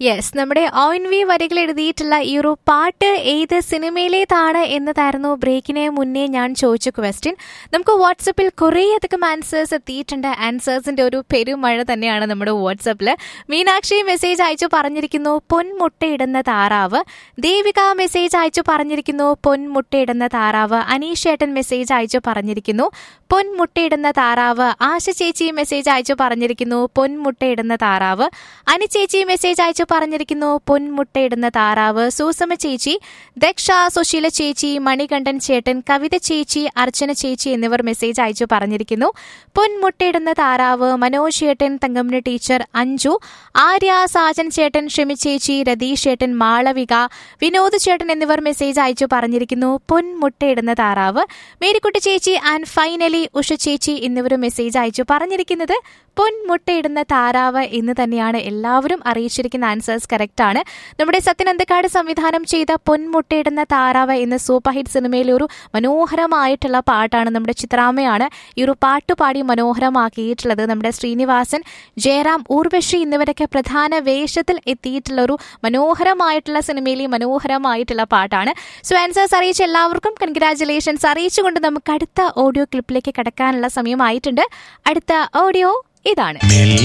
yes നമ്മുടെ ഓയിൻ V വരികൾ എഴുതിയിട്ടുള്ള ഈ ഒരു പാട്ട് ഏത് സിനിമയിലേതാണ് എന്നതായിരുന്നു ബ്രേക്കിന് മുന്നേ ഞാൻ ചോദിച്ച ക്വസ്റ്റ്യൻ നമുക്ക് വാട്സപ്പിൽ കുറേയധികം ആൻസേഴ്സ് എത്തിയിട്ടുണ്ട് ആൻസേഴ്സിന്റെ ഒരു പെരുമഴ തന്നെയാണ് നമ്മുടെ വാട്സപ്പിൽ മീനാക്ഷി മെസ്സേജ് അയച്ചു പറഞ്ഞിരിക്കുന്നു പൊൻമുട്ടയിടുന്ന താറാവ് ദേവിക മെസ്സേജ് അയച്ചു പറഞ്ഞിരിക്കുന്നു പൊൻമുട്ടയിടുന്ന താറാവ് അനീഷ് ഏട്ടൻ മെസ്സേജ് അയച്ചു പറഞ്ഞിരിക്കുന്നു പൊൻമുട്ടയിടുന്ന താറാവ് ആശ ചേച്ചി മെസ്സേജ് അയച്ചു പറഞ്ഞിരിക്കുന്നു പൊൻമുട്ടയിടുന്ന താറാവ് അനി ചേച്ചി മെസ്സേജ് അയച്ചു പറഞ്ഞിരിക്കുന്നു പൊൻമുട്ടയിടുന്ന താറാവ് സൂസമ ചേച്ചി ദക്ഷ സുശീല ചേച്ചി മണികണ്ഠൻ ചേട്ടൻ കവിത ചേച്ചി അർച്ചന ചേച്ചി എന്നിവർ മെസ്സേജ് അയച്ചു പറഞ്ഞിരിക്കുന്നു പൊൻമുട്ടയിടുന്ന താറാവ് മനോജ് ചേട്ടൻ തങ്കമ്മ ടീച്ചർ അഞ്ജു ആര്യ സാജൻ ചേട്ടൻ ഷെമി ചേച്ചി രതീഷ് ചേട്ടൻ മാളവിക വിനോദ് ചേട്ടൻ എന്നിവർ മെസ്സേജ് അയച്ചു പറഞ്ഞിരിക്കുന്നു പൊൻമുട്ടയിടുന്ന താറാവ് മേരിക്കുട്ടി ചേച്ചി ആൻഡ് ഫൈനലി ഉഷ ചേച്ചി എന്നിവർ മെസ്സേജ് അയച്ചു പറഞ്ഞിരിക്കുന്നത് പൊൻമുട്ടയിടുന്ന താറാവ് എന്ന് തന്നെയാണ് എല്ലാവരും അറിയിച്ചിരിക്കുന്ന ആൻസേഴ്സ് കറക്റ്റ് ആണ് നമ്മുടെ സത്യനന്ദക്കാട് സംവിധാനം ചെയ്ത പൊൻമുട്ടയിടുന്ന താറാവ് എന്ന സൂപ്പർ ഹിറ്റ് സിനിമയിലെ ഒരു മനോഹരമായിട്ടുള്ള പാട്ടാണ് നമ്മുടെ ചിത്രാമ്മയാണ് ഈ ഒരു പാട്ട് പാടി മനോഹരമാക്കിയിട്ടുള്ളത് നമ്മുടെ ശ്രീനിവാസൻ ജയറാം ഊർവശി എന്നിവരൊക്കെ പ്രധാന വേഷത്തിൽ എത്തിയിട്ടുള്ള ഒരു മനോഹരമായിട്ടുള്ള സിനിമയിലെ മനോഹരമായിട്ടുള്ള പാട്ടാണ് സോ ആൻസേഴ്സ് അറിയിച്ച എല്ലാവർക്കും കൺഗ്രാറ്റുലേഷൻസ് അറിയിച്ചുകൊണ്ട് നമുക്ക് അടുത്ത ഓഡിയോ ക്ലിപ്പിലേക്ക് കടക്കാനുള്ള സമയമായിട്ടുണ്ട് അടുത്ത ഓഡിയോ ഇതാണ് മെല്ലെ